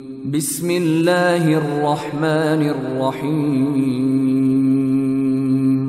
بسم الله الرحمن الرحيم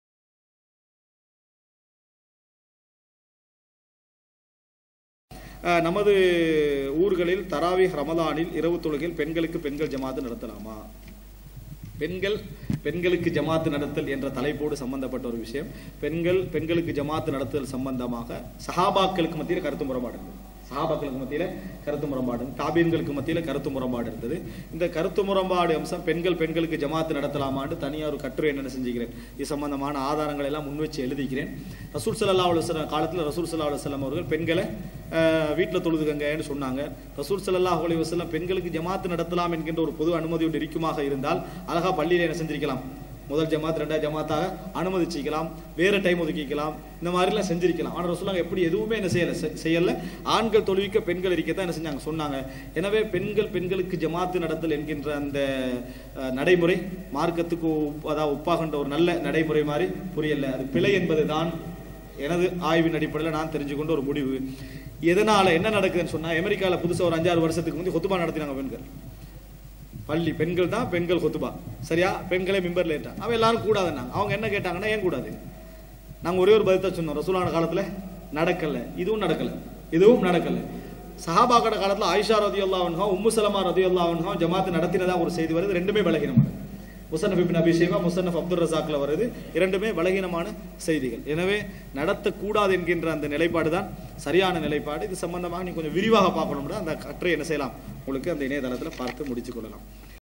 அஹ், நமது ஊர்களில் தராவிஹ் ரமலானில் இரவு தொழுகையில் பெண்களுக்கு பெண்கள் ஜமாத்து நடத்தலாமா பெண்கள் பெண்களுக்கு ஜமாத்து நடத்தல் என்ற தலைப்போடு சம்பந்தப்பட்ட ஒரு விஷயம் பெண்கள் பெண்களுக்கு ஜமாத்து நடத்தல் சம்பந்தமாக சஹாபாக்களுக்கு மத்தியில் கருத்து முரண்பாடு இருந்தது சஹாபாக்களுக்கு மத்தியில் கருத்து முரண்பாடு தாபீன்களுக்கு மத்தியில் கருத்து முரண்பாடு இருந்தது இந்த கருத்து முரண்பாடு அம்சம் பெண்கள் பெண்களுக்கு ஜமாத்து நடத்தலாமான்னு தனியாக ஒரு கட்டுரை என்ன செஞ்சுக்கிறேன் இது சம்பந்தமான ஆதாரங்களை எல்லாம் முன் வச்சு எழுதிக்கிறேன் ரசூல் சல்லா அலுவலம் காலத்தில் ரசூல் சல்லா அலுவலம் அவர்கள் பெண்களை வீட்டில் தொழுதுகங்கன்னு சொன்னாங்க ரசூல் சல்லல்லாஹு அலைஹி வஸல்லம் பெண்களுக்கு ஜமாத்து நடத்தலாம் என்கின்ற ஒரு பொது அனுமதி ஒன்று இருக்குமாக இருந்தால் அழகா பள்ளியில் என்ன செஞ்சிருக்கலாம் முதல் ஜமாத் ரெண்டாவது ஜமாத்தாக அனுமதிச்சிக்கலாம் வேற டைம் ஒதுக்கிக்கலாம் இந்த மாதிரிலாம் செஞ்சிருக்கலாம் ஆனால் ரசூலாங்க எப்படி எதுவுமே என்ன செய்யலை செ- செய்யல ஆண்கள் தொழுவிக்க பெண்கள் இருக்கத்தான் என்ன செஞ்சாங்க சொன்னாங்க எனவே பெண்கள் பெண்களுக்கு ஜமாத்து நடத்தல் என்கின்ற அந்த அஹ், நடைமுறை மார்க்கத்துக்கு ஒப்- அதாவது ஒப்பாகின்ற ஒரு நல்ல நடைமுறை மாதிரி புரியல அது பிழை என்பது தான் எனது ஆய்வின் அடிப்படையில் நான் தெரிஞ்சுக்கொண்ட ஒரு முடிவு எதனால என்ன நடக்குதுன்னு சொன்னா அமெரிக்கால புதுசா ஒரு அஞ்சாறு வருஷத்துக்கு முந்தைய கொத்துபா நடத்தினாங்க பெண்கள் பள்ளி பெண்கள் தான் பெண்கள் கொத்துபா சரியா பெண்களே மிம்பர்ல ஏற்றாங்க அவன் எல்லாரும் கூடாதுன்னாங்க அவங்க என்ன கேட்டாங்கன்னா ஏன் கூடாது நாங்க ஒரே ஒரு பதில் சொன்னோம் ரசூலான காலத்துல நடக்கல இதுவும் நடக்கல இதுவும் நடக்கல சஹாபாக்கட காலத்துல ஆயிஷா ரதி அல்லாவன்ஹா உம்மு சலமா ரதி அல்லாவன்ஹா ஜமாத்து நடத்தினதா ஒரு செய்தி வருது ரெண்டுமே பலகீனமானது முசன்னஃப் இப்னு அபி ஷைபா முசன்னஃப் அப்துல் ரசாக்ல வருது இரண்டுமே பலகீனமான செய்திகள் எனவே நடத்தக்கூடாது என்கின்ற அந்த நிலைப்பாடு தான் சரியான நிலைப்பாடு இது சம்பந்தமாக நீ கொஞ்சம் விரிவாக பார்க்கணும்னா அந்த கற்றை என்ன செய்யலாம் உங்களுக்கு அந்த இணையதளத்தில் பார்த்து முடித்துக் கொள்ளலாம்